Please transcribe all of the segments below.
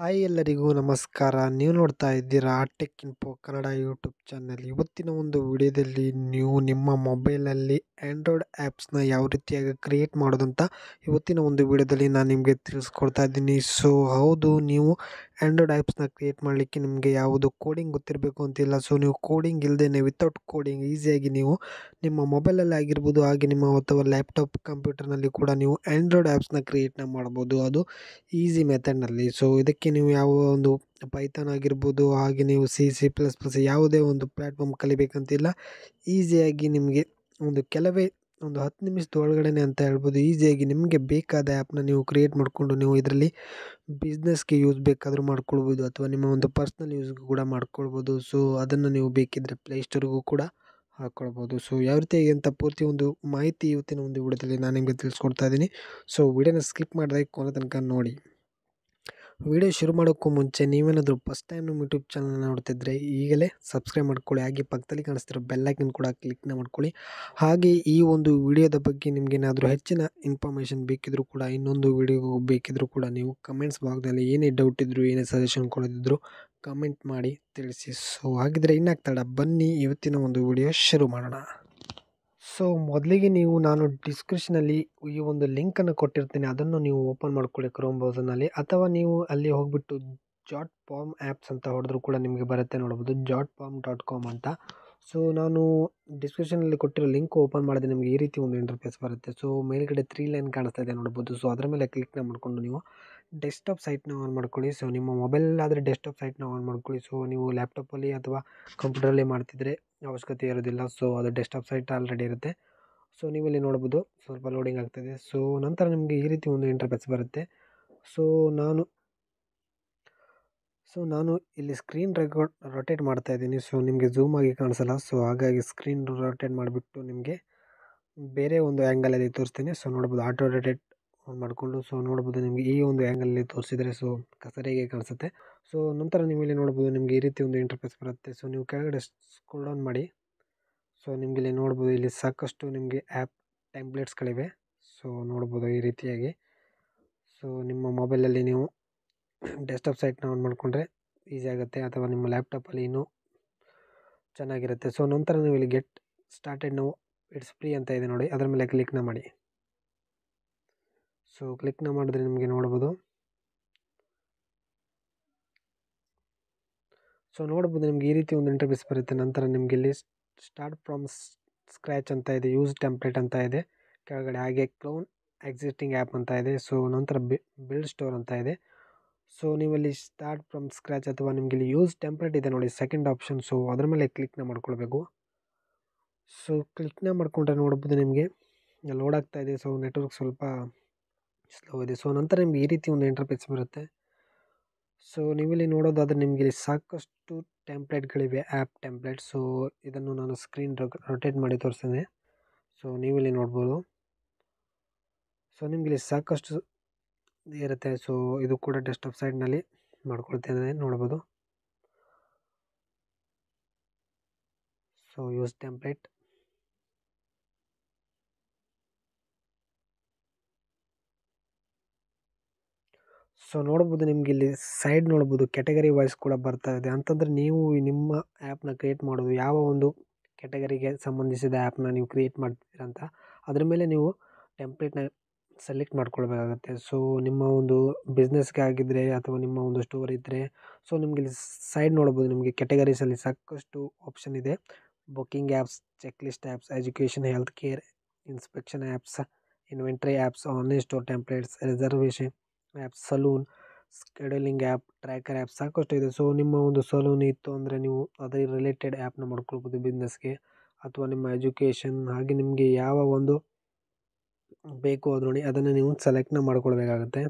hi ಎಲ್ಲರಿಗೂ ನಮಸ್ಕಾರ ನೀವು ನೋಡ್ತಾ ಇದ್ದೀರಾ tech info Kannada YouTube channel ಇವತ್ತಿನ ಒಂದು ವಿಡಿಯೋದಲ್ಲಿ ನೀವು ನಿಮ್ಮ ಮೊಬೈಲಲ್ಲಿ ಆ್ಯಂಡ್ರಾಯ್ಡ್ ಆ್ಯಪ್ಸ್ನ ಯಾವ ರೀತಿಯಾಗಿ ಕ್ರಿಯೇಟ್ ಮಾಡೋದಂತ ಇವತ್ತಿನ ಒಂದು ವಿಡಿಯೋದಲ್ಲಿ ನಾನು ನಿಮಗೆ ತಿಳಿಸ್ಕೊಡ್ತಾ ಇದ್ದೀನಿ ಸೊ ಹೌದು ನೀವು ಆ್ಯಂಡ್ರಾಯ್ಡ್ ಆ್ಯಪ್ಸ್ನ ಕ್ರಿಯೇಟ್ ಮಾಡಲಿಕ್ಕೆ ನಿಮಗೆ ಯಾವುದು ಕೋಡಿಂಗ್ ಗೊತ್ತಿರಬೇಕು ಅಂತಿಲ್ಲ ಸೊ ನೀವು ಕೋಡಿಂಗ್ ಇಲ್ಲದೇ ವಿತೌಟ್ ಕೋಡಿಂಗ್ ಈಸಿಯಾಗಿ ನೀವು ನಿಮ್ಮ ಮೊಬೈಲಲ್ಲಿ ಆಗಿರ್ಬೋದು ಹಾಗೆ ನಿಮ್ಮ ಅಥವಾ ಲ್ಯಾಪ್ಟಾಪ್ ಕಂಪ್ಯೂಟರ್ನಲ್ಲಿ ಕೂಡ ನೀವು ಆ್ಯಂಡ್ರಾಯ್ಡ್ ಆ್ಯಪ್ಸ್ನ ಕ್ರಿಯೇಟ್ನ ಮಾಡ್ಬೋದು ಅದು ಈಸಿ ಮೆಥಡ್ನಲ್ಲಿ ಸೊ ಇದಕ್ಕೆ ನೀವು ಯಾವ ಒಂದು ಪೈಥಾನ್ ಆಗಿರ್ಬೋದು ಹಾಗೆ ನೀವು ಸಿ ಸಿ ಪ್ಲಸ್ ಪ್ಲಸ್ ಯಾವುದೇ ಒಂದು ಪ್ಲ್ಯಾಟ್ಫಾರ್ಮ್ ಕಲಿಬೇಕಂತಿಲ್ಲ ಈಸಿಯಾಗಿ ನಿಮಗೆ ಒಂದು ಕೆಲವೇ ಒಂದು ಹತ್ತು ನಿಮಿಷದ ಒಳಗಡೆನೆ ಅಂತ ಹೇಳ್ಬೋದು ಈಸಿಯಾಗಿ ನಿಮಗೆ ಬೇಕಾದ ಆ್ಯಪ್ನ ನೀವು ಕ್ರಿಯೇಟ್ ಮಾಡಿಕೊಂಡು ನೀವು ಇದರಲ್ಲಿ ಬಿಸ್ನೆಸ್ಗೆ ಯೂಸ್ ಬೇಕಾದರೂ ಮಾಡ್ಕೊಳ್ಬೋದು ಅಥವಾ ನಿಮ್ಮ ಒಂದು ಪರ್ಸ್ನಲ್ ಯೂಸ್ಗೂ ಕೂಡ ಮಾಡ್ಕೊಳ್ಬೋದು ಸೊ ಅದನ್ನು ನೀವು ಬೇಕಿದ್ದರೆ ಪ್ಲೇಸ್ಟೋರ್ಗೂ ಕೂಡ ಹಾಕ್ಕೊಳ್ಬೋದು ಸೊ ಯಾವ ರೀತಿಯಾಗಿ ಅಂತ ಪೂರ್ತಿ ಒಂದು ಮಾಹಿತಿ ಇವತ್ತಿನ ಒಂದು ವಿಡಿಯೋದಲ್ಲಿ ನಾನು ನಿಮಗೆ ತಿಳಿಸ್ಕೊಡ್ತಾ ಇದ್ದೀನಿ ಸೊ ವಿಡಿಯೋನ ಸ್ಕಿಪ್ ಮಾಡಿದಾಗ ಕೊನೆ ತನಕ ನೋಡಿ ವಿಡಿಯೋ ಶುರು ಮಾಡೋಕ್ಕೂ ಮುಂಚೆ ನೀವೇನಾದರೂ ಫಸ್ಟ್ ಟೈಮ್ ನಮ್ಮ ಯೂಟ್ಯೂಬ್ ಚಾನಲ್ನ ನೋಡ್ತಿದ್ರೆ ಈಗಲೇ ಸಬ್ಸ್ಕ್ರೈಬ್ ಮಾಡ್ಕೊಳ್ಳಿ ಹಾಗೆ ಪಕ್ಕದಲ್ಲಿ ಕಾಣಿಸ್ತಿರೋ ಬೆಲ್ಲೈಕನ್ ಕೂಡ ಕ್ಲಿಕ್ನ ಮಾಡ್ಕೊಳ್ಳಿ ಹಾಗೆ ಈ ಒಂದು ವಿಡಿಯೋದ ಬಗ್ಗೆ ನಿಮಗೇನಾದರೂ ಹೆಚ್ಚಿನ ಇನ್ಫಾರ್ಮೇಷನ್ ಬೇಕಿದ್ದರೂ ಕೂಡ ಇನ್ನೊಂದು ವಿಡಿಯೋ ಬೇಕಿದ್ದರೂ ಕೂಡ ನೀವು ಕಮೆಂಟ್ಸ್ ಭಾಗದಲ್ಲಿ ಏನೇ ಡೌಟ್ ಇದ್ದರೂ ಏನೇ ಸಜೆಷನ್ ಕೊಡೋದಿದ್ರು ಕಮೆಂಟ್ ಮಾಡಿ ತಿಳಿಸಿ ಸೊ ಹಾಗಿದ್ರೆ ಇನ್ನಾಗ್ತಾಡ ಬನ್ನಿ ಇವತ್ತಿನ ಒಂದು ವಿಡಿಯೋ ಶುರು ಮಾಡೋಣ ಸೊ ಮೊದಲಿಗೆ ನೀವು ನಾನು ಡಿಸ್ಕ್ರಿಪ್ಷನಲ್ಲಿ ಈ ಒಂದು ಲಿಂಕನ್ನು ಕೊಟ್ಟಿರ್ತೀನಿ ಅದನ್ನು ನೀವು ಓಪನ್ ಮಾಡ್ಕೊಳ್ಳಿ ಕ್ರೋಮ್ ಬ್ರೌಸರ್ನಲ್ಲಿ ಅಥವಾ ನೀವು ಅಲ್ಲಿ ಹೋಗ್ಬಿಟ್ಟು ಜಾಟ್ ಪಾಮ್ ಆ್ಯಪ್ಸ್ ಅಂತ ಹೊಡೆದ್ರೂ ಕೂಡ ನಿಮಗೆ ಬರುತ್ತೆ ನೋಡ್ಬೋದು ಜಾಟ್ ಪಾಮ್ ಡಾಟ್ ಕಾಮ್ ಅಂತ ಸೊ ನಾನು ಡಿಸ್ಕ್ರಿಪ್ಷನಲ್ಲಿ ಕೊಟ್ಟಿರೋ ಲಿಂಕ್ ಓಪನ್ ಮಾಡಿದ್ರೆ ನಿಮಗೆ ಈ ರೀತಿ ಒಂದು ಇಂಟರ್ಫೇಸ್ ಬರುತ್ತೆ ಸೊ ಮೇಲ್ಗಡೆ ತ್ರೀ ಲೈನ್ ಕಾಣಿಸ್ತಾ ಇದೆ ನೋಡ್ಬೋದು ಸೊ ಅದರ ಮೇಲೆ ಕ್ಲಿಕ್ನ ಮಾಡಿಕೊಂಡು ನೀವು ಡೆಸ್ಕ್ಟಾಪ್ ಸೈಟ್ನ ಆನ್ ಮಾಡ್ಕೊಳ್ಳಿ ಸೊ ನಿಮ್ಮ ಮೊಬೈಲಲ್ಲಾದರೆ ಡೆಸ್ಕ್ಟಾಪ್ ಸೈಟ್ನ ಆನ್ ಮಾಡ್ಕೊಳ್ಳಿ ಸೊ ನೀವು ಲ್ಯಾಪ್ಟಾಪಲ್ಲಿ ಅಥವಾ ಕಂಪ್ಯೂಟರಲ್ಲಿ ಮಾಡ್ತಿದ್ರೆ ಅವಶ್ಯಕತೆ ಇರೋದಿಲ್ಲ ಸೊ ಅದು ಡೆಸ್ಕ್ಟಾಪ್ ಸೈಟ್ ಆಲ್ರೆಡಿ ಇರುತ್ತೆ ಸೊ ನೀವಿಲ್ಲಿ ನೋಡ್ಬೋದು ಸ್ವಲ್ಪ ಲೋಡಿಂಗ್ ಆಗ್ತಾಯಿದೆ ಸೊ ನಂತರ ನಿಮಗೆ ಈ ರೀತಿ ಒಂದು ಇಂಟರ್ಫೇಸ್ ಬರುತ್ತೆ ಸೊ ನಾನು ಸೊ ನಾನು ಇಲ್ಲಿ ಸ್ಕ್ರೀನ್ ರೆಕಾರ್ಡ್ ರೊಟೇಟ್ ಮಾಡ್ತಾ ಇದ್ದೀನಿ ಸೊ ನಿಮಗೆ ಝೂಮ್ ಆಗಿ ಕಾಣಿಸಲ್ಲ ಸೊ ಹಾಗಾಗಿ ಸ್ಕ್ರೀನ್ ರೊಟೇಟ್ ಮಾಡಿಬಿಟ್ಟು ನಿಮಗೆ ಬೇರೆ ಒಂದು ಆ್ಯಂಗಲಲ್ಲಿ ತೋರಿಸ್ತೀನಿ ಸೊ ನೋಡ್ಬೋದು ಆಟೋ ರೊಟೇಟ್ ಆನ್ ಮಾಡಿಕೊಂಡು ಸೊ ನೋಡ್ಬೋದು ನಿಮಗೆ ಈ ಒಂದು ಆ್ಯಂಗಲಲ್ಲಿ ತೋರಿಸಿದರೆ ಸೊ ಕಸರಿಗೆ ಕಾಣಿಸುತ್ತೆ ಸೊ ನಂತರ ನೀವು ಇಲ್ಲಿ ನೋಡ್ಬೋದು ನಿಮಗೆ ಈ ರೀತಿ ಒಂದು ಇಂಟರ್ಫೇಸ್ ಬರುತ್ತೆ ಸೊ ನೀವು ಕೆಳಗಡೆ ಸ್ಕ್ರೋಲ್ ಡೌನ್ ಮಾಡಿ ಸೊ ನಿಮಗೆ ಇಲ್ಲಿ ನೋಡ್ಬೋದು ಇಲ್ಲಿ ಸಾಕಷ್ಟು ನಿಮಗೆ ಆ್ಯಪ್ ಟೆಂಪ್ಲೇಟ್ಸ್ಗಳಿವೆ ಸೊ ನೋಡ್ಬೋದು ಈ ರೀತಿಯಾಗಿ ಸೊ ನಿಮ್ಮ ಮೊಬೈಲಲ್ಲಿ ನೀವು ಡೆಸ್ಕ್ಟಾಪ್ ಸೈಟ್ನ ಆನ್ ಮಾಡಿಕೊಂಡ್ರೆ ಈಸಿ ಆಗುತ್ತೆ ಅಥವಾ ನಿಮ್ಮ ಲ್ಯಾಪ್ಟಾಪಲ್ಲಿ ಇನ್ನೂ ಚೆನ್ನಾಗಿರುತ್ತೆ ಸೊ ನಂತರ ನೀವು ಇಲ್ಲಿ ಗೆಟ್ ಸ್ಟಾರ್ಟೆಡ್ ನಾವು ಇಟ್ಸ್ ಫ್ರೀ ಅಂತ ಇದೆ ನೋಡಿ ಅದರ ಮೇಲೆ ಕ್ಲಿಕ್ನ ಮಾಡಿ ಸೊ ಕ್ಲಿಕ್ನ ಮಾಡಿದ್ರೆ ನಿಮಗೆ ನೋಡ್ಬೋದು ಸೊ ನೋಡ್ಬೋದು ನಿಮ್ಗೆ ಈ ರೀತಿ ಒಂದು ಇಂಟರ್ಫೇಸ್ ಬರುತ್ತೆ ನಂತರ ನಿಮಗೆ ಇಲ್ಲಿ ಸ್ಟಾರ್ಟ್ ಫ್ರಮ್ ಸ್ಕ್ರ್ಯಾಚ್ ಅಂತ ಇದೆ ಯೂಸ್ ಟೆಂಪ್ಲೇಟ್ ಅಂತ ಇದೆ ಕೆಳಗಡೆ ಹಾಗೆ ಕ್ಲೋನ್ ಎಕ್ಸಿಸ್ಟಿಂಗ್ ಆ್ಯಪ್ ಅಂತ ಇದೆ ಸೊ ನಂತರ ಬಿಲ್ಡ್ ಸ್ಟೋರ್ ಅಂತ ಇದೆ ಸೊ ನೀವಲ್ಲಿ ಸ್ಟಾರ್ಟ್ ಫ್ರಮ್ ಸ್ಕ್ರ್ಯಾಚ್ ಅಥವಾ ನಿಮಗೆ ಇಲ್ಲಿ ಯೂಸ್ ಟೆಂಪ್ಲೇಟ್ ಇದೆ ನೋಡಿ ಸೆಕೆಂಡ್ ಆಪ್ಷನ್ ಸೊ ಅದರ ಮೇಲೆ ಕ್ಲಿಕ್ನ ಮಾಡ್ಕೊಳ್ಬೇಕು ಸೊ ಕ್ಲಿಕ್ನ ಮಾಡ್ಕೊಂಡ್ರೆ ನೋಡ್ಬೋದು ನಿಮಗೆ ಲೋಡ್ ಆಗ್ತಾ ಇದೆ ಸೊ ನೆಟ್ವರ್ಕ್ ಸ್ವಲ್ಪ ಸ್ಲೋ ಇದೆ ಸೊ ನಂತರ ನಿಮ್ಗೆ ಈ ರೀತಿ ಒಂದು ಇಂಟರ್ಫೇಸ್ ಬರುತ್ತೆ ಸೊ ನೀವಿಲ್ಲಿ ನೋಡೋದಾದರೆ ನಿಮಗೆ ಇಲ್ಲಿ ಸಾಕಷ್ಟು ಟೆಂಪ್ಲೇಟ್ಗಳಿವೆ ಆ್ಯಪ್ ಟೆಂಪ್ಲೇಟ್ ಸೊ ಇದನ್ನು ನಾನು ಸ್ಕ್ರೀನ್ ರೊಟೇಟ್ ಮಾಡಿ ತೋರಿಸ್ತೇನೆ ಸೊ ನೀವಿಲ್ಲಿ ನೋಡ್ಬೋದು ಸೊ ನಿಮಗೆ ಇಲ್ಲಿ ಸಾಕಷ್ಟು ಇರುತ್ತೆ ಸೊ ಇದು ಕೂಡ ಡೆಸ್ಕ್ಟಾಪ್ ಸೈಡ್ನಲ್ಲಿ ಮಾಡ್ಕೊಳ್ತೇನೆ ನೋಡ್ಬೋದು ಸೊ ಯೂಸ್ ಟೆಂಪ್ಲೇಟ್ ಸೊ ನೋಡ್ಬೋದು ನಿಮ್ಗೆ ಇಲ್ಲಿ ಸೈಡ್ ನೋಡ್ಬೋದು ಕ್ಯಾಟಗರಿ ವಾಯ್ಸ್ ಕೂಡ ಬರ್ತಾ ಇದೆ ಅಂತಂದರೆ ನೀವು ನಿಮ್ಮ ಆ್ಯಪ್ನ ಕ್ರಿಯೇಟ್ ಮಾಡೋದು ಯಾವ ಒಂದು ಕ್ಯಾಟಗರಿಗೆ ಸಂಬಂಧಿಸಿದ ಆ್ಯಪ್ನ ನೀವು ಕ್ರಿಯೇಟ್ ಮಾಡ್ತೀರಾ ಅಂತ ಅದ್ರ ಮೇಲೆ ನೀವು ಟೆಂಪ್ಲೇಟ್ನ ಸೆಲೆಕ್ಟ್ ಮಾಡ್ಕೊಳ್ಬೇಕಾಗತ್ತೆ ಸೊ ನಿಮ್ಮ ಒಂದು ಬಿಸ್ನೆಸ್ಗೆ ಆಗಿದ್ದರೆ ಅಥವಾ ನಿಮ್ಮ ಒಂದು ಸ್ಟೋರ್ ಇದ್ದರೆ ಸೊ ನಿಮಗೆ ಇಲ್ಲಿ ಸೈಡ್ ನೋಡ್ಬೋದು ನಿಮಗೆ ಕ್ಯಾಟಗರೀಸಲ್ಲಿ ಸಾಕಷ್ಟು ಆಪ್ಷನ್ ಇದೆ booking apps check list apps education health care inspection apps inventory apps online store templates reservation app salon scheduling app tracker app ಸಾಕಷ್ಟು ಇದೆ ಸೊ ನಿಮ್ಮ ಒಂದು ಸಲೂನ್ ಇತ್ತು ಅಂದರೆ ನೀವು ಅದರ ರಿಲೇಟೆಡ್ ಆ್ಯಪ್ನ ಮಾಡ್ಕೊಳ್ಬೋದು ಬಿಸ್ನೆಸ್ಗೆ ಅಥವಾ ನಿಮ್ಮ ಎಜುಕೇಷನ್ ಹಾಗೆ ನಿಮಗೆ ಯಾವ ಒಂದು ಬೇಕು ಅದು ನೋಡಿ ಅದನ್ನು ನೀವು ಸೆಲೆಕ್ಟ್ನ ಮಾಡ್ಕೊಳ್ಬೇಕಾಗತ್ತೆ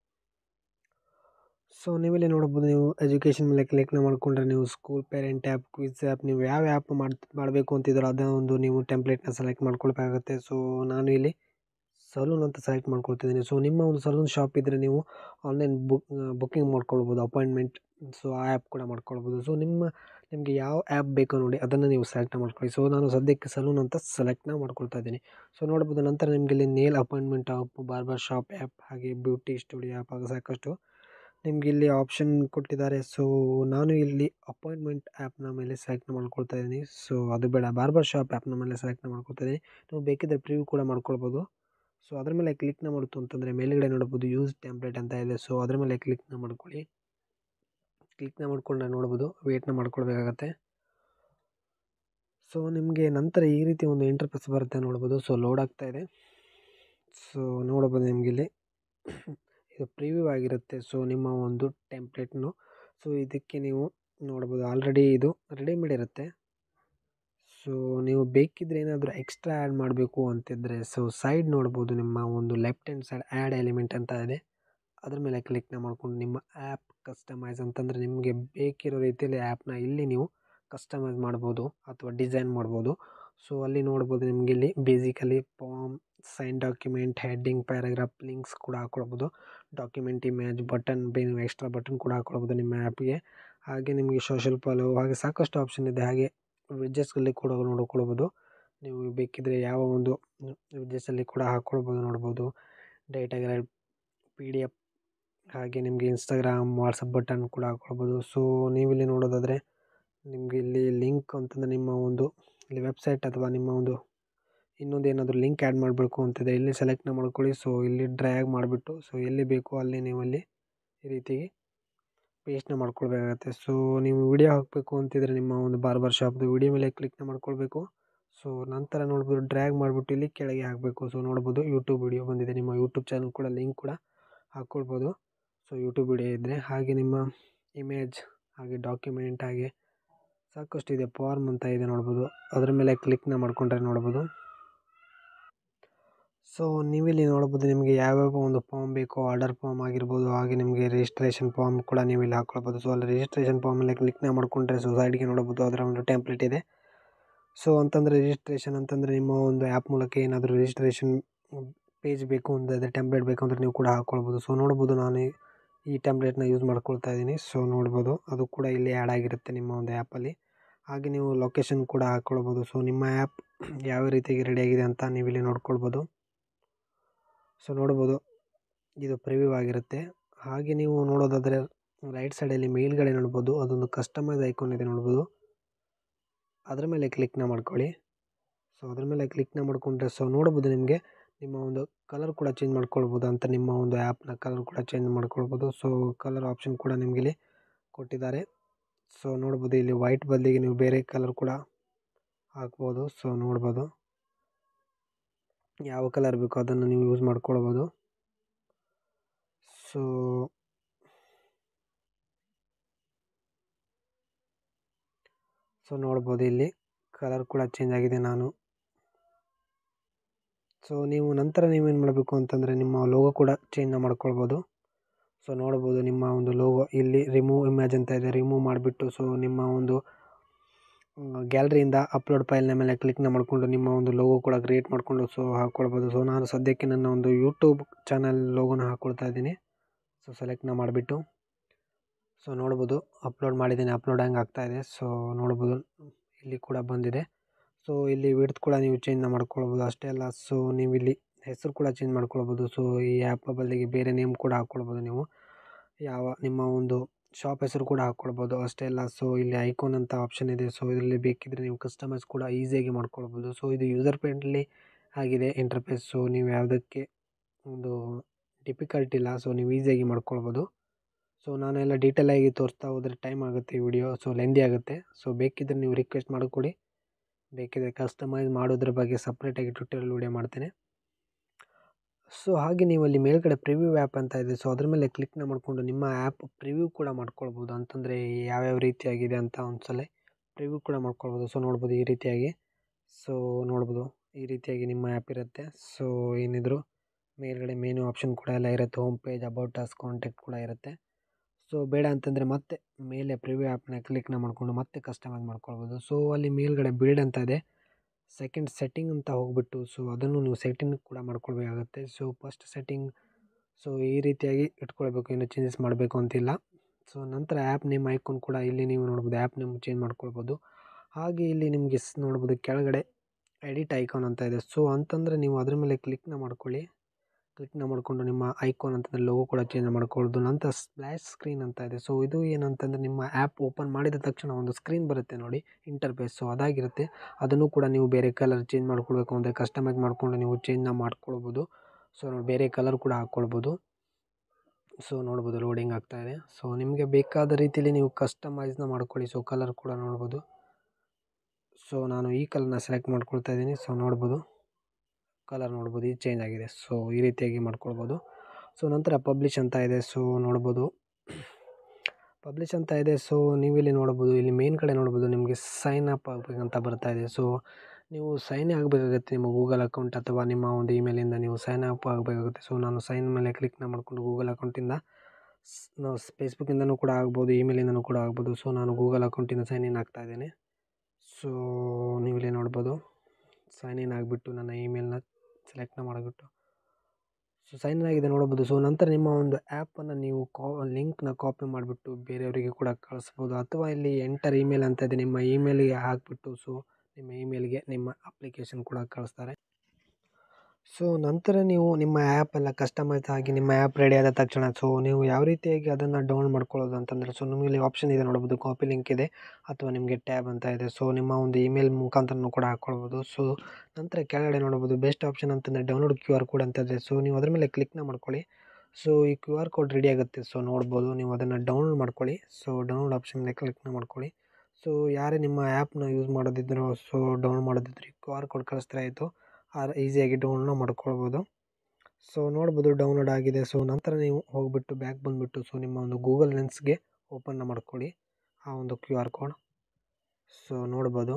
ಸೊ ನೀವಿಲ್ಲಿ ನೋಡ್ಬೋದು ನೀವು ಎಜುಕೇಷನ್ ಮೇಲೆ ಕ್ಲಿಕ್ನ ಮಾಡಿಕೊಂಡ್ರೆ ನೀವು school parent app quiz app ನೀವು ಯಾವ ಆ್ಯಪ್ ಮಾಡಿ ಮಾಡಬೇಕು ಅಂತಿದ್ದೀರೋ ಅದನ್ನ ಒಂದು ನೀವು ಟೆಂಪ್ಲೇಟ್ನ ಸೆಲೆಕ್ಟ್ ಮಾಡ್ಕೊಳ್ಬೇಕಾಗತ್ತೆ ಸೊ ನಾನು ಇಲ್ಲಿ ಸಲೂನ್ ಅಂತ ಸೆಲೆಕ್ಟ್ ಮಾಡ್ಕೊಳ್ತಿದ್ದೀನಿ ಸೊ ನಿಮ್ಮ ಒಂದು ಸಲೂನ್ ಶಾಪ್ ಇದ್ದರೆ ನೀವು ಆನ್ಲೈನ್ ಬುಕ್ ಬುಕ್ಕಿಂಗ್ ಮಾಡ್ಕೊಳ್ಬೋದು ಅಪಾಯಿಂಟ್ಮೆಂಟ್ ಸೊ ಆ ಆ್ಯಪ್ ಕೂಡ ಮಾಡ್ಕೊಳ್ಬೋದು ಸೊ ನಿಮ್ಮ ನಿಮಗೆ ಯಾವ ಆ್ಯಪ್ ಬೇಕೋ ನೋಡಿ ಅದನ್ನು ನೀವು ಸೆಲೆಕ್ಟ್ ಮಾಡ್ಕೊಳ್ಳಿ ಸೊ ನಾನು ಸದ್ಯಕ್ಕೆ ಸಲೂನ್ ಅಂತ ಸೆಲೆಕ್ಟ್ನ ಮಾಡ್ಕೊಳ್ತಾ ಇದ್ದೀನಿ ಸೊ ನೋಡ್ಬೋದು ನಂತರ ನಿಮಗೆ ಇಲ್ಲಿ nail appointment app barber shop app ಹಾಗೆ ಬ್ಯೂಟಿ ಸ್ಟುಡಿಯೋ ಆ್ಯಪ್ ಹಾಗೆ ಸಾಕಷ್ಟು ನಿಮಗೆ ಇಲ್ಲಿ ಆಪ್ಷನ್ ಕೊಟ್ಟಿದ್ದಾರೆ ಸೊ ನಾನು ಇಲ್ಲಿ ಅಪಾಯಿಂಟ್ಮೆಂಟ್ ಆ್ಯಪ್ನ ಮೇಲೆ ಸೆಲೆಕ್ಟ್ ಮಾಡ್ಕೊಳ್ತಾ ಇದ್ದೀನಿ ಸೊ ಅದು ಬೇಡ ಬಾರ್ಬರ್ ಶಾಪ್ ಆ್ಯಪ್ನ ಮೇಲೆ ಸೆಲೆಕ್ಟ್ ಮಾಡ್ಕೊಳ್ತಾ ಇದ್ದೀನಿ ನೀವು ಬೇಕಿದ್ದರೆ ಪ್ರಿವ್ಯೂ ಕೂಡ ಮಾಡ್ಕೊಳ್ಬೋದು ಸೊ ಅದ್ರ ಮೇಲೆ ಕ್ಲಿಕ್ನ ಮಾಡ್ತು ಅಂತಂದರೆ ಮೇಲುಗಡೆ ನೋಡ್ಬೋದು ಯೂಸ್ ಟೆಂಪ್ಲೇಟ್ ಅಂತ ಇದೆ ಸೊ ಅದ್ರ ಮೇಲೆ ಕ್ಲಿಕ್ನ ಮಾಡ್ಕೊಳ್ಳಿ ಕ್ಲಿಕ್ನ ಮಾಡ್ಕೊಂಡ್ರೆ ನೋಡ್ಬೋದು ವೇಟ್ನ ಮಾಡ್ಕೊಳ್ಬೇಕಾಗತ್ತೆ ಸೊ ನಿಮಗೆ ನಂತರ ಈ ರೀತಿ ಒಂದು ಇಂಟರ್ಫೇಸ್ ಬರುತ್ತೆ ನೋಡ್ಬೋದು ಸೊ ಲೋಡ್ ಆಗ್ತಾ ಇದೆ ಸೊ ನೋಡ್ಬೋದು ನಿಮಗೆ ಇಲ್ಲಿ ಇದು ಪ್ರಿವ್ಯೂ ಆಗಿರುತ್ತೆ ಸೊ ನಿಮ್ಮ ಒಂದು ಟೆಂಪ್ಲೇಟ್ನು ಸೊ ಇದಕ್ಕೆ ನೀವು ನೋಡ್ಬೋದು ಆಲ್ರೆಡಿ ಇದು ರೆಡಿಮೇಡ್ ಇರುತ್ತೆ ಸೊ ನೀವು ಬೇಕಿದ್ರೆ ಏನಾದರೂ ಎಕ್ಸ್ಟ್ರಾ ಆ್ಯಡ್ ಮಾಡಬೇಕು ಅಂತಿದ್ದರೆ ಸೊ ಸೈಡ್ ನೋಡ್ಬೋದು ನಿಮ್ಮ ಒಂದು left hand side add element ಅಂತ ಇದೆ ಅದ್ರ ಮೇಲೆ ಕ್ಲಿಕ್ನ ಮಾಡ್ಕೊಂಡು ನಿಮ್ಮ ಆ್ಯಪ್ ಕಸ್ಟಮೈಸ್ ಅಂತಂದರೆ ನಿಮಗೆ ಬೇಕಿರೋ ರೀತಿಯಲ್ಲಿ ಆ್ಯಪ್ನ ಇಲ್ಲಿ ನೀವು ಕಸ್ಟಮೈಸ್ ಮಾಡ್ಬೋದು ಅಥವಾ ಡಿಸೈನ್ ಮಾಡ್ಬೋದು ಸೊ ಅಲ್ಲಿ ನೋಡ್ಬೋದು ನಿಮಗೆ ಇಲ್ಲಿ basically form sign document heading paragraph links ಕೂಡ ಹಾಕ್ಕೊಳ್ಬೋದು ಡಾಕ್ಯುಮೆಂಟ್ ಇಮೇಜ್ ಬಟನ್ ನೀವು ಎಕ್ಸ್ಟ್ರಾ ಬಟನ್ ಕೂಡ ಹಾಕ್ಕೊಳ್ಬೋದು ನಿಮ್ಮ ಆ್ಯಪ್ಗೆ ಹಾಗೆ ನಿಮಗೆ ಸೋಷಲ್ ಫಾಲೋ ಹಾಗೆ ಸಾಕಷ್ಟು ಆಪ್ಷನ್ ಇದೆ ಹಾಗೆ ವಿಡ್ಜೆಟ್ಸ್ಗಳಲ್ಲಿ ಕೂಡ ನೋಡ್ಕೊಳ್ಬೋದು ನೀವು ಬೇಕಿದ್ದರೆ ಯಾವ ಒಂದು ವಿಡ್ಜೆಟ್ಸಲ್ಲಿ ಕೂಡ ಹಾಕ್ಕೊಳ್ಬೋದು ನೋಡ್ಬೋದು ಡೇಟಾಗ್ರಾಫ್ ಪಿ ಡಿ ಎಫ್ ಹಾಗೆ ನಿಮಗೆ ಇನ್ಸ್ಟಾಗ್ರಾಮ್ ವಾಟ್ಸಪ್ ಬಟನ್ ಕೂಡ ಹಾಕ್ಕೊಳ್ಬೋದು ಸೊ ನೀವಿಲ್ಲಿ ನೋಡೋದಾದರೆ ನಿಮಗೆ ಇಲ್ಲಿ ಲಿಂಕ್ ಅಂತಂದರೆ ನಿಮ್ಮ ಒಂದು ಇಲ್ಲಿ ವೆಬ್ಸೈಟ್ ಅಥವಾ ನಿಮ್ಮ ಒಂದು ಇನ್ನೊಂದು ಏನಾದರೂ ಲಿಂಕ್ ಆ್ಯಡ್ ಮಾಡಬೇಕು ಅಂತಿದೆ ಇಲ್ಲಿ ಸೆಲೆಕ್ಟ್ನ ಮಾಡ್ಕೊಳ್ಳಿ ಸೊ ಇಲ್ಲಿ ಡ್ರ್ಯಾಗ್ ಮಾಡಿಬಿಟ್ಟು ಸೊ ಎಲ್ಲಿ ಬೇಕೋ ಅಲ್ಲಿ ನೀವು ಅಲ್ಲಿ ಈ ರೀತಿ ಪೇಸ್ಟ್ನ ಮಾಡ್ಕೊಳ್ಬೇಕಾಗತ್ತೆ ಸೊ ನೀವು ವಿಡಿಯೋ ಹಾಕಬೇಕು ಅಂತಿದ್ರೆ ನಿಮ್ಮ ಒಂದು ಬಾರ್ಬರ್ ಶಾಪ್ದು ವಿಡಿಯೋ ಮೇಲೆ ಕ್ಲಿಕ್ನ ಮಾಡ್ಕೊಳ್ಬೇಕು ಸೊ ನಂತರ ನೋಡ್ಬೋದು ಡ್ರ್ಯಾಗ್ ಮಾಡಿಬಿಟ್ಟು ಇಲ್ಲಿ ಕೆಳಗೆ ಹಾಕಬೇಕು ಸೊ ನೋಡ್ಬೋದು ಯೂಟ್ಯೂಬ್ ವಿಡಿಯೋ ಬಂದಿದೆ ನಿಮ್ಮ ಯೂಟ್ಯೂಬ್ ಚಾನಲ್ ಕೂಡ ಲಿಂಕ್ ಕೂಡ ಹಾಕ್ಕೊಳ್ಬೋದು ಸೊ ಯೂಟ್ಯೂಬ್ ವಿಡಿಯೋ ಇದ್ದರೆ ಹಾಗೆ ನಿಮ್ಮ ಇಮೇಜ್ ಹಾಗೆ ಡಾಕ್ಯುಮೆಂಟ್ ಹಾಗೆ ಸಾಕಷ್ಟು ಇದೆ ಫಾರ್ಮ್ ಅಂತ ಇದೆ ನೋಡ್ಬೋದು ಅದರ ಮೇಲೆ ಕ್ಲಿಕ್ನ ಮಾಡ್ಕೊಂಡ್ರೆ ನೋಡ್ಬೋದು ಸೊ ನೀವಿಲ್ಲಿ ನೋಡ್ಬೋದು ನಿಮಗೆ ಯಾವ್ಯಾವ ಒಂದು ಫಾರ್ಮ್ ಬೇಕೋ ಆರ್ಡರ್ ಫಾರ್ಮ್ ಆಗಿರ್ಬೋದು ಹಾಗೆ ನಿಮಗೆ ರಿಜಿಸ್ಟ್ರೇಷನ್ ಫಾರ್ಮ್ ಕೂಡ ನೀವು ಇಲ್ಲಿ ಹಾಕ್ಕೊಳ್ಬೋದು ಸೊ ಅಲ್ಲಿ ರಿಜಿಸ್ಟ್ರೇಷನ್ ಫಾರ್ಮ್ ಮೇಲೆ ಕ್ಲಿಕ್ನ ಮಾಡ್ಕೊಂಡ್ರೆ ಸೊ ಸೈಡ್ಗೆ ನೋಡ್ಬೋದು ಅದರ ಒಂದು ಟೆಂಪ್ಲೇಟ್ ಇದೆ ಸೊ ಅಂತಂದರೆ ರಿಜಿಸ್ಟ್ರೇಷನ್ ಅಂತಂದರೆ ನಿಮ್ಮ ಒಂದು ಆ್ಯಪ್ ಮೂಲಕ ಏನಾದರೂ ರಿಜಿಸ್ಟ್ರೇಷನ್ ಪೇಜ್ ಬೇಕು ಅಂತಂದರೆ ಟೆಂಪ್ಲೇಟ್ ಬೇಕು ಅಂದರೆ ನೀವು ಕೂಡ ಹಾಕ್ಕೊಳ್ಬೋದು ಸೊ ನೋಡ್ಬೋದು ನಾನು ಈ ಟೆಂಪ್ಲೇಟ್ನ ಯೂಸ್ ಮಾಡ್ಕೊಳ್ತಾ ಇದ್ದೀನಿ ಸೊ ನೋಡ್ಬೋದು ಅದು ಕೂಡ ಇಲ್ಲಿ ಆ್ಯಡ್ ಆಗಿರುತ್ತೆ ನಿಮ್ಮ ಒಂದು ಆ್ಯಪಲ್ಲಿ ಹಾಗೆ ನೀವು ಲೊಕೇಶನ್ ಕೂಡ ಹಾಕ್ಕೊಳ್ಬೋದು ಸೊ ನಿಮ್ಮ ಆ್ಯಪ್ ಯಾವ ರೀತಿಯಾಗಿ ರೆಡಿಯಾಗಿದೆ ಅಂತ ನೀವು ಇಲ್ಲಿ ನೋಡ್ಕೊಳ್ಬೋದು ಸೊ ನೋಡ್ಬೋದು ಇದು ಪ್ರಿವ್ಯೂ ಆಗಿರುತ್ತೆ ಹಾಗೆ ನೀವು ನೋಡೋದಾದರೆ ರೈಟ್ ಸೈಡಲ್ಲಿ ಮೇಲ್ಗಡೆ ನೋಡ್ಬೋದು ಅದೊಂದು ಕಸ್ಟಮೈಸ್ ಐಕಾನ್ ಇದೆ ನೋಡ್ಬೋದು ಅದರ ಮೇಲೆ ಕ್ಲಿಕ್ನ ಮಾಡ್ಕೊಳ್ಳಿ ಸೊ ಅದ್ರ ಮೇಲೆ ಕ್ಲಿಕ್ನ ಮಾಡಿಕೊಂಡ್ರೆ ಸೊ ನೋಡ್ಬೋದು ನಿಮಗೆ ನಿಮ್ಮ ಒಂದು ಕಲರ್ ಕೂಡ ಚೇಂಜ್ ಮಾಡ್ಕೊಳ್ಬೋದು ಅಂತ ನಿಮ್ಮ ಒಂದು ಆ್ಯಪ್ನ ಕಲರ್ ಕೂಡ ಚೇಂಜ್ ಮಾಡ್ಕೊಳ್ಬೋದು ಸೊ ಕಲರ್ ಆಪ್ಷನ್ ಕೂಡ ನಿಮಗೆ ಇಲ್ಲಿ ಕೊಟ್ಟಿದ್ದಾರೆ ಸೊ ನೋಡ್ಬೋದು ಇಲ್ಲಿ ವೈಟ್ ಬದಲಿಗೆ ನೀವು ಬೇರೆ ಕಲರ್ ಕೂಡ ಹಾಕ್ಬೋದು ಸೊ ನೋಡ್ಬೋದು ಯಾವ ಕಲರ್ ಬೇಕೋ ಅದನ್ನು ನೀವು ಯೂಸ್ ಮಾಡ್ಕೊಳ್ಬೋದು ಸೊ ಸೊ ನೋಡ್ಬೋದು ಇಲ್ಲಿ ಕಲರ್ ಕೂಡ ಚೇಂಜ್ ಆಗಿದೆ ನಾನು ಸೊ ನೀವು ನಂತರ ನೀವೇನು ಮಾಡಬೇಕು ಅಂತಂದರೆ ನಿಮ್ಮ ಲೋಗೋ ಕೂಡ ಚೇಂಜ್ನ ಮಾಡ್ಕೊಳ್ಬೋದು ಸೊ ನೋಡ್ಬೋದು ನಿಮ್ಮ ಒಂದು ಲೋಗೋ ಇಲ್ಲಿ ರಿಮೂವ್ ಇಮೇಜ್ ಅಂತ ಇದೆ ರಿಮೂವ್ ಮಾಡಿಬಿಟ್ಟು ಸೊ ನಿಮ್ಮ ಒಂದು ಗ್ಯಾಲರಿಯಿಂದ ಅಪ್ಲೋಡ್ ಫೈಲ್ನ ಮೇಲೆ ಕ್ಲಿಕ್ನ ಮಾಡಿಕೊಂಡು ನಿಮ್ಮ ಒಂದು ಲೋಗೋ ಕೂಡ ಕ್ರಿಯೇಟ್ ಮಾಡಿಕೊಂಡು ಸೊ ಹಾಕ್ಕೊಳ್ಬೋದು ಸೊ ನಾನು ಸದ್ಯಕ್ಕೆ ನನ್ನ ಒಂದು ಯೂಟ್ಯೂಬ್ ಚಾನಲ್ ಲೋಗೋನ ಹಾಕ್ಕೊಳ್ತಾ ಇದ್ದೀನಿ ಸೊ ಸೆಲೆಕ್ಟ್ನ ಮಾಡಿಬಿಟ್ಟು ಸೊ ನೋಡ್ಬೋದು ಅಪ್ಲೋಡ್ ಮಾಡಿದ್ದೀನಿ ಅಪ್ಲೋಡ್ ಹಂಗೆ ಆಗ್ತಾಯಿದೆ ಸೊ ನೋಡ್ಬೋದು ಇಲ್ಲಿ ಕೂಡ ಬಂದಿದೆ ಸೊ ಇಲ್ಲಿ ವಿಡ್ತ್ ಕೂಡ ನೀವು ಚೇಂಜ್ನ ಮಾಡ್ಕೊಳ್ಬೋದು ಅಷ್ಟೇ ಅಲ್ಲ ಸೊ ನೀವು ಇಲ್ಲಿ ಹೆಸರು ಕೂಡ ಚೇಂಜ್ ಮಾಡ್ಕೊಳ್ಬೋದು ಸೊ ಈ ಆ್ಯಪ್ ಬದಲಿಗೆ ಬೇರೆ ನೇಮ್ ಕೂಡ ಹಾಕ್ಕೊಳ್ಬೋದು ನೀವು ಯಾವ ನಿಮ್ಮ ಒಂದು ಶಾಪ್ ಹೆಸರು ಕೂಡ ಹಾಕ್ಕೊಳ್ಬೋದು ಅಷ್ಟೇ ಅಲ್ಲ ಸೊ ಇಲ್ಲಿ ಐಕಾನ್ ಅಂತ ಆಪ್ಷನ್ ಇದೆ ಸೊ ಇದರಲ್ಲಿ ಬೇಕಿದ್ದರೆ ನೀವು ಕಸ್ಟಮೈಸ್ ಕೂಡ ಈಸಿಯಾಗಿ ಮಾಡ್ಕೊಳ್ಬೋದು ಸೊ ಇದು ಯೂಸರ್ ಫ್ರೆಂಡ್ಲಿ ಆಗಿದೆ ಇಂಟರ್ಫೇಸ್ ಸೊ ನೀವು ಯಾವುದಕ್ಕೆ ಒಂದು ಡಿಫಿಕಲ್ಟ್ ಇಲ್ಲ ಸೊ ನೀವು ಈಸಿಯಾಗಿ ಮಾಡ್ಕೊಳ್ಬೋದು ಸೊ ನಾನೆಲ್ಲ ಡೀಟೇಲಾಗಿ ತೋರಿಸ್ತಾ ಹೋದರೆ ಟೈಮ್ ಆಗುತ್ತೆ ಈ ವಿಡಿಯೋ ಸೊ ಲೆಂದಿ ಆಗುತ್ತೆ ಸೊ ಬೇಕಿದ್ದರೆ ನೀವು ರಿಕ್ವೆಸ್ಟ್ ಮಾಡಿಕೊಡಿ ಬೇಕಿದ್ರೆ ಕಸ್ಟಮೈಸ್ ಮಾಡೋದ್ರ ಬಗ್ಗೆ ಸಪ್ರೇಟಾಗಿ ಟ್ವಿಟರಲ್ಲಿ ವಿಡಿಯೋ ಮಾಡ್ತೇನೆ ಸೊ ಹಾಗೆ ನೀವು ಅಲ್ಲಿ ಮೇಲ್ಗಡೆ ಪ್ರಿವ್ಯೂ ಆ್ಯಪ್ ಅಂತ ಇದೆ ಸೊ ಅದ್ರ ಮೇಲೆ ಕ್ಲಿಕ್ನ ಮಾಡಿಕೊಂಡು ನಿಮ್ಮ ಆ್ಯಪ್ ಪ್ರಿವ್ಯೂ ಕೂಡ ಮಾಡ್ಕೊಳ್ಬೋದು ಅಂತಂದರೆ ಯಾವ್ಯಾವ ರೀತಿಯಾಗಿದೆ ಅಂತ ಒಂದ್ಸಲ ಪ್ರಿವ್ಯೂ ಕೂಡ ಮಾಡ್ಕೊಳ್ಬೋದು ಸೊ ನೋಡ್ಬೋದು ಈ ರೀತಿಯಾಗಿ ಸೊ ನೋಡ್ಬೋದು ಈ ರೀತಿಯಾಗಿ ನಿಮ್ಮ ಆ್ಯಪ್ ಇರುತ್ತೆ ಸೊ ಏನಿದ್ರು ಮೇಲ್ಗಡೆ ಮೆನು ಆಪ್ಷನ್ ಕೂಡ ಎಲ್ಲ ಇರುತ್ತೆ home page about us contact ಕೂಡ ಇರುತ್ತೆ ಸೊ ಬೇಡ ಅಂತಂದರೆ ಮತ್ತೆ ಮೇಲೆ ಪ್ರಿವ್ಯೂ ಆ್ಯಪ್ನ ಕ್ಲಿಕ್ನ ಮಾಡಿಕೊಂಡು ಮತ್ತೆ ಕಸ್ಟಮೈಸ್ ಮಾಡ್ಕೊಳ್ಬೋದು ಸೊ ಅಲ್ಲಿ ಮೇಲ್ಗಡೆ ಬಿಲ್ಡ್ ಅಂತ ಇದೆ ಸೆಕೆಂಡ್ ಸೆಟ್ಟಿಂಗ್ ಅಂತ ಹೋಗ್ಬಿಟ್ಟು ಸೊ ಅದನ್ನು ನೀವು ಸೆಟ್ಟಿಂಗ್ ಕೂಡ ಮಾಡ್ಕೊಳ್ಬೇಕಾಗುತ್ತೆ ಸೊ ಫಸ್ಟ್ ಸೆಟ್ಟಿಂಗ್ ಸೊ ಈ ರೀತಿಯಾಗಿ ಇಟ್ಕೊಳ್ಬೇಕು ಏನು ಚೇಂಜಸ್ ಮಾಡಬೇಕು ಅಂತಿಲ್ಲ ಸೊ ನಂತರ ಆ್ಯಪ್ ನೇಮ್ ಐಕಾನ್ ಕೂಡ ಇಲ್ಲಿ ನೀವು ನೋಡ್ಬೋದು ಆ್ಯಪ್ ನೇಮ್ ಚೇಂಜ್ ಮಾಡ್ಕೊಳ್ಬೋದು ಹಾಗೆ ಇಲ್ಲಿ ನಿಮಗೆ ಸ್ ನೋಡ್ಬೋದು ಕೆಳಗಡೆ ಎಡಿಟ್ ಐಕಾನ್ ಅಂತ ಇದೆ ಸೊ ಅಂತಂದರೆ ನೀವು ಅದ್ರ ಮೇಲೆ ಕ್ಲಿಕ್ನ ಮಾಡ್ಕೊಳ್ಳಿ ಕ್ಲಿಕ್ನ ಮಾಡಿಕೊಂಡು ನಿಮ್ಮ ಐಕಾನ್ ಅಂತಂದರೆ ಲೋಗೋ ಕೂಡ ಚೇಂಜ್ ಮಾಡ್ಕೊಳ್ಬೋದು ನಂತರ ಸ್ಪ್ಲ್ಯಾಶ್ ಸ್ಕ್ರೀನ್ ಅಂತ ಇದೆ ಸೊ ಇದು ಏನಂತಂದರೆ ನಿಮ್ಮ ಆ್ಯಪ್ ಓಪನ್ ಮಾಡಿದ ತಕ್ಷಣ ಒಂದು ಸ್ಕ್ರೀನ್ ಬರುತ್ತೆ ನೋಡಿ ಇಂಟರ್ಫೇಸ್ ಸೊ ಅದಾಗಿರುತ್ತೆ ಅದನ್ನು ಕೂಡ ನೀವು ಬೇರೆ ಕಲರ್ ಚೇಂಜ್ ಮಾಡ್ಕೊಳ್ಬೇಕು ಅಂದರೆ ಕಸ್ಟಮೈಸ್ ಮಾಡಿಕೊಂಡು ನೀವು ಚೇಂಜ್ನ ಮಾಡ್ಕೊಳ್ಬೋದು ಸೊ ನೋಡಿ ಬೇರೆ ಕಲರ್ ಕೂಡ ಹಾಕ್ಕೊಳ್ಬೋದು ಸೊ ನೋಡ್ಬೋದು ಲೋಡಿಂಗ್ ಆಗ್ತಾಯಿದೆ ಸೊ ನಿಮಗೆ ಬೇಕಾದ ರೀತಿಯಲ್ಲಿ ನೀವು ಕಸ್ಟಮೈಸ್ನ ಮಾಡ್ಕೊಳ್ಳಿ ಸೊ ಕಲರ್ ಕೂಡ ನೋಡ್ಬೋದು ಸೊ ನಾನು ಈ ಕಲರ್ನ ಸೆಲೆಕ್ಟ್ ಮಾಡ್ಕೊಳ್ತಾ ಇದ್ದೀನಿ ಸೊ ನೋಡ್ಬೋದು ಕಲರ್ ನೋಡ್ಬೋದು ಇದು ಚೇಂಜ್ ಆಗಿದೆ ಸೊ ಈ ರೀತಿಯಾಗಿ ಮಾಡ್ಕೊಳ್ಬೋದು ಸೊ ನಂತರ ಪಬ್ಲಿಷ್ ಅಂತ ಇದೆ ಸೊ ನೋಡ್ಬೋದು ಪಬ್ಲಿಷ್ ಅಂತ ಇದೆ ಸೊ ನೀವಿಲ್ಲಿ ನೋಡ್ಬೋದು ಇಲ್ಲಿ ಮೇನ್ ಕಡೆ ನೋಡ್ಬೋದು ನಿಮಗೆ ಸೈನ್ ಅಪ್ ಆಗಬೇಕಂತ ಬರ್ತಾ ಇದೆ ಸೊ ನೀವು ಸೈನ್ ಆಗಬೇಕಾಗುತ್ತೆ ನಿಮ್ಮ ಗೂಗಲ್ ಅಕೌಂಟ್ ಅಥವಾ ನಿಮ್ಮ ಒಂದು ಇಮೇಲಿಂದ ನೀವು ಸೈನ್ ಅಪ್ ಆಗಬೇಕಾಗುತ್ತೆ ಸೊ ನಾನು ಸೈನ್ ಮೇಲೆ ಕ್ಲಿಕ್ನ ಮಾಡಿಕೊಂಡು ಗೂಗಲ್ ಅಕೌಂಟಿಂದ ನಾವು ಫೇಸ್ಬುಕ್ಕಿಂದನೂ ಕೂಡ ಆಗ್ಬೋದು ಇಮೇಲಿಂದನೂ ಕೂಡ ಆಗ್ಬೋದು ಸೊ ನಾನು ಗೂಗಲ್ ಅಕೌಂಟಿಂದ ಸೈನ್ ಇನ್ ಆಗ್ತಾ ಇದ್ದೇನೆ ಸೊ ನೀವಿಲ್ಲಿ ನೋಡ್ಬೋದು ಸೈನ್ ಇನ್ ಆಗಿಬಿಟ್ಟು ನನ್ನ ಇಮೇಲ್ನ ಸೆಲೆಕ್ಟ್ನ ಮಾಡಿಬಿಟ್ಟು ಸೊ ಸೈನ್ ಇನ್ ಆಗಿದೆ ನೋಡ್ಬೋದು ಸೊ ನಂತರ ನಿಮ್ಮ ಒಂದು ಆ್ಯಪನ್ನು ನೀವು ಕಾ ಲಿಂಕ್ನ ಕಾಪಿ ಮಾಡಿಬಿಟ್ಟು ಬೇರೆಯವರಿಗೆ ಕೂಡ ಕಳಿಸ್ಬೋದು ಅಥವಾ ಇಲ್ಲಿ ಎಂಟರ್ ಇಮೇಲ್ ಅಂತ ಇದೆ ನಿಮ್ಮ ಇಮೇಲಿಗೆ ಹಾಕಿಬಿಟ್ಟು ಸೊ ನಿಮ್ಮ ಇಮೇಲ್ಗೆ ನಿಮ್ಮ ಅಪ್ಲಿಕೇಶನ್ ಕೂಡ ಕಳಿಸ್ತಾರೆ ಸೊ ನಂತರ ನೀವು ನಿಮ್ಮ ಆ್ಯಪ್ ಎಲ್ಲ ಕಸ್ಟಮೈಸ್ ಆಗಿ ನಿಮ್ಮ ಆ್ಯಪ್ ರೆಡಿ ಆದ ತಕ್ಷಣ ಸೊ ನೀವು ಯಾವ ರೀತಿಯಾಗಿ ಅದನ್ನು ಡೌನ್ ಮಾಡ್ಕೊಳ್ಳೋದು ಅಂತಂದರೆ ಸೊ ನಿಮಗೆ ಇಲ್ಲಿ ಆಪ್ಷನ್ ಇದೆ ನೋಡ್ಬೋದು ಕಾಪಿ ಲಿಂಕ್ ಇದೆ ಅಥವಾ ನಿಮಗೆ ಟ್ಯಾಬ್ ಅಂತ ಇದೆ ಸೊ ನಿಮ್ಮ ಒಂದು ಇಮೇಲ್ ಮುಖಾಂತರನೂ ಕೂಡ ಹಾಕ್ಕೊಳ್ಬೋದು ಸೊ ನಂತರ ಕೆಳಗಡೆ ನೋಡ್ಬೋದು ಬೆಸ್ಟ್ ಆಪ್ಷನ್ ಅಂತಂದರೆ ಡೌನ್ಲೋಡ್ ಕ್ಯೂ ಆರ್ ಕೋಡ್ ಅಂತ ಇದೆ ಸೊ ನೀವು ಅದ್ರ ಮೇಲೆ ಕ್ಲಿಕ್ನ ಮಾಡ್ಕೊಳ್ಳಿ ಸೊ ಈ ಕ್ಯೂ ಆರ್ ಕೋಡ್ ರೆಡಿ ಆಗುತ್ತೆ ಸೊ ನೋಡ್ಬೋದು ನೀವು ಅದನ್ನು ಡೌನ್ಲೋಡ್ ಮಾಡ್ಕೊಳ್ಳಿ ಸೊ ಡೌನ್ಲೋಡ್ ಆಪ್ಷನ್ ಮೇಲೆ ಕ್ಲಿಕ್ನ ಮಾಡ್ಕೊಳ್ಳಿ ಸೊ ಯಾರೇ ನಿಮ್ಮ ಆ್ಯಪ್ನ ಯೂಸ್ ಮಾಡೋದಿದ್ರು ಸೊ ಡೌನ್ಲೋಡ್ ಮಾಡೋದಿದ್ರೆ ಕ್ಯೂ ಆರ್ ಕೋಡ್ ಕಳಿಸ್ತಾರೆ ಆಯಿತು ಆರ್ ಈಸಿಯಾಗಿ ಡೌನ್ಲೋಡ್ ಮಾಡ್ಕೊಳ್ಬೋದು ಸೊ ನೋಡ್ಬೋದು ಡೌನ್ಲೋಡ್ ಆಗಿದೆ ಸೊ ನಂತರ ನೀವು ಹೋಗಿಬಿಟ್ಟು ಬ್ಯಾಕ್ ಬಂದುಬಿಟ್ಟು ಸೊ ನಿಮ್ಮ ಒಂದು ಗೂಗಲ್ ಲೆನ್ಸ್ಗೆ ಓಪನ್ನ ಮಾಡ್ಕೊಳ್ಳಿ ಆ ಒಂದು ಕ್ಯೂ ಆರ್ ಕೋಡ್ ಸೊ ನೋಡ್ಬೋದು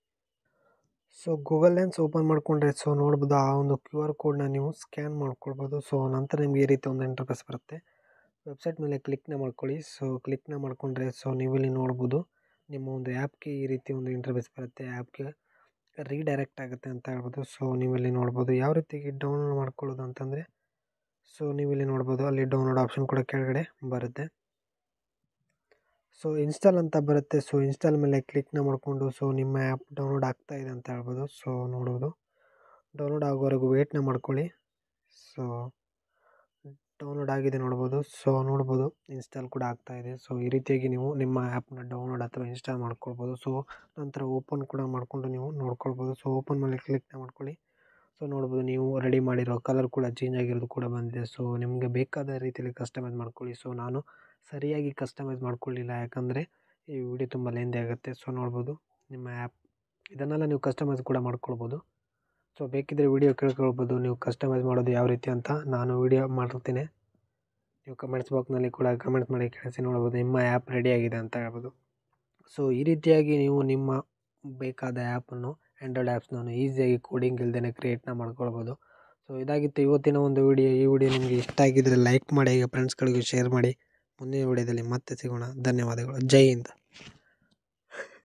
ಸೊ ಗೂಗಲ್ ಲೆನ್ಸ್ ಓಪನ್ ಮಾಡಿಕೊಂಡ್ರೆ ಸೊ ನೋಡ್ಬೋದು ಆ ಒಂದು ಕ್ಯೂ ಆರ್ ಕೋಡ್ನ ನೀವು ಸ್ಕ್ಯಾನ್ ಮಾಡ್ಕೊಳ್ಬೋದು ಸೊ ನಂತರ ನಿಮಗೆ ಈ ರೀತಿ ಒಂದು ಇಂಟರ್ಫೇಸ್ ಬರುತ್ತೆ ವೆಬ್ಸೈಟ್ ಮೇಲೆ ಕ್ಲಿಕ್ನ ಮಾಡ್ಕೊಳ್ಳಿ ಸೊ ಕ್ಲಿಕ್ನ ಮಾಡಿಕೊಂಡ್ರೆ ಸೊ ನೀವಿಲ್ಲಿ ನೋಡ್ಬೋದು ನಿಮ್ಮ ಒಂದು ಆ್ಯಪ್ಗೆ ಈ ರೀತಿ ಒಂದು ಇಂಟರ್ಫೇಸ್ ಬರುತ್ತೆ ಆ್ಯಪ್ಗೆ ರೀಡೈರೆಕ್ಟ್ ಆಗುತ್ತೆ ಅಂತ ಹೇಳ್ಬೋದು ಸೊ ನೀವಿಲ್ಲಿ ನೋಡ್ಬೋದು ಯಾವ ರೀತಿಯಾಗಿ ಡೌನ್ಲೋಡ್ ಮಾಡ್ಕೊಳ್ಳೋದು ಅಂತಂದರೆ ಸೊ ನೀವಿಲ್ಲಿ ನೋಡ್ಬೋದು ಅಲ್ಲಿ ಡೌನ್ಲೋಡ್ ಆಪ್ಷನ್ ಕೂಡ ಕೆಳಗಡೆ ಬರುತ್ತೆ ಸೊ ಇನ್ಸ್ಟಾಲ್ ಅಂತ ಬರುತ್ತೆ ಸೊ ಇನ್ಸ್ಟಾಲ್ ಮೇಲೆ ಕ್ಲಿಕ್ನ ಮಾಡಿಕೊಂಡು ಸೊ ನಿಮ್ಮ ಆ್ಯಪ್ ಡೌನ್ಲೋಡ್ ಆಗ್ತಾ ಇದೆ ಅಂತ ಹೇಳ್ಬೋದು ಸೊ ನೋಡ್ಬೋದು ಡೌನ್ಲೋಡ್ ಆಗೋವರೆಗೂ ವೇಟ್ನ ಮಾಡ್ಕೊಳ್ಳಿ ಸೊ ಡೌನ್ಲೋಡ್ ಆಗಿದೆ ನೋಡ್ಬೋದು ಸೊ ನೋಡ್ಬೋದು ಇನ್ಸ್ಟಾಲ್ ಕೂಡ ಆಗ್ತಾ ಇದೆ ಸೊ ಈ ರೀತಿಯಾಗಿ ನೀವು ನಿಮ್ಮ ಆ್ಯಪ್ನ ಡೌನ್ಲೋಡ್ ಅಥವಾ ಇನ್ಸ್ಟಾಲ್ ಮಾಡ್ಕೊಳ್ಬೋದು ಸೊ ನಂತರ ಓಪನ್ ಕೂಡ ಮಾಡಿಕೊಂಡು ನೀವು ನೋಡ್ಕೊಳ್ಬೋದು ಸೊ ಓಪನ್ ಮೇಲೆ ಕ್ಲಿಕ್ನ ಮಾಡ್ಕೊಳ್ಳಿ ಸೊ ನೋಡ್ಬೋದು ನೀವು ರೆಡಿ ಮಾಡಿರೋ ಕಲರ್ ಕೂಡ ಚೇಂಜ್ ಆಗಿರೋದು ಕೂಡ ಬಂದಿದೆ ಸೊ ನಿಮಗೆ ಬೇಕಾದ ರೀತಿಯಲ್ಲಿ ಕಸ್ಟಮೈಸ್ ಮಾಡ್ಕೊಳ್ಳಿ ಸೊ ನಾನು ಸರಿಯಾಗಿ ಕಸ್ಟಮೈಸ್ ಮಾಡ್ಕೊಳ್ಳಿಲ್ಲ ಯಾಕಂದರೆ ಈ ವಿಡಿಯೋ ತುಂಬ ಲೆಂದಿ ಆಗುತ್ತೆ ಸೊ ನೋಡ್ಬೋದು ನಿಮ್ಮ ಆ್ಯಪ್ ಇದನ್ನೆಲ್ಲ ನೀವು ಕಸ್ಟಮೈಸ್ ಕೂಡ ಮಾಡ್ಕೊಳ್ಬೋದು ಸೊ ಬೇಕಿದ್ದರೆ ವಿಡಿಯೋ ಕೇಳ್ಕೊಳ್ಬೋದು ನೀವು ಕಸ್ಟಮೈಸ್ ಮಾಡೋದು ಯಾವ ರೀತಿ ಅಂತ ನಾನು ವಿಡಿಯೋ ಮಾಡಿರ್ತೀನಿ ನೀವು ಕಮೆಂಟ್ಸ್ ಬಾಕ್ಸ್ನಲ್ಲಿ ಕೂಡ ಕಮೆಂಟ್ಸ್ ಮಾಡಿ ಕೇಳಿಸಿ ನೋಡ್ಬೋದು ನಿಮ್ಮ ಆ್ಯಪ್ ರೆಡಿಯಾಗಿದೆ ಅಂತ ಹೇಳ್ಬೋದು ಸೊ ಈ ರೀತಿಯಾಗಿ ನೀವು ನಿಮ್ಮ ಬೇಕಾದ ಆ್ಯಪನ್ನು ಆ್ಯಂಡ್ರಾಯ್ಡ್ ಆ್ಯಪ್ಸ್ನ ಈಸಿಯಾಗಿ ಕೋಡಿಂಗ್ ಇಲ್ದೇ ಕ್ರಿಯೇಟ್ನ ಮಾಡ್ಕೊಳ್ಬೋದು ಸೊ ಇದಾಗಿತ್ತು ಇವತ್ತಿನ ಒಂದು ವಿಡಿಯೋ ಈ ವಿಡಿಯೋ ನಿಮಗೆ ಇಷ್ಟ ಆಗಿದ್ದರೆ ಲೈಕ್ ಮಾಡಿ ಈಗ ಫ್ರೆಂಡ್ಸ್ಗಳಿಗೆ ಶೇರ್ ಮಾಡಿ ಮುಂದಿನ ವಿಡಿಯೋದಲ್ಲಿ ಮತ್ತೆ ಸಿಗೋಣ ಧನ್ಯವಾದಗಳು ಜೈ ಹಿಂದ್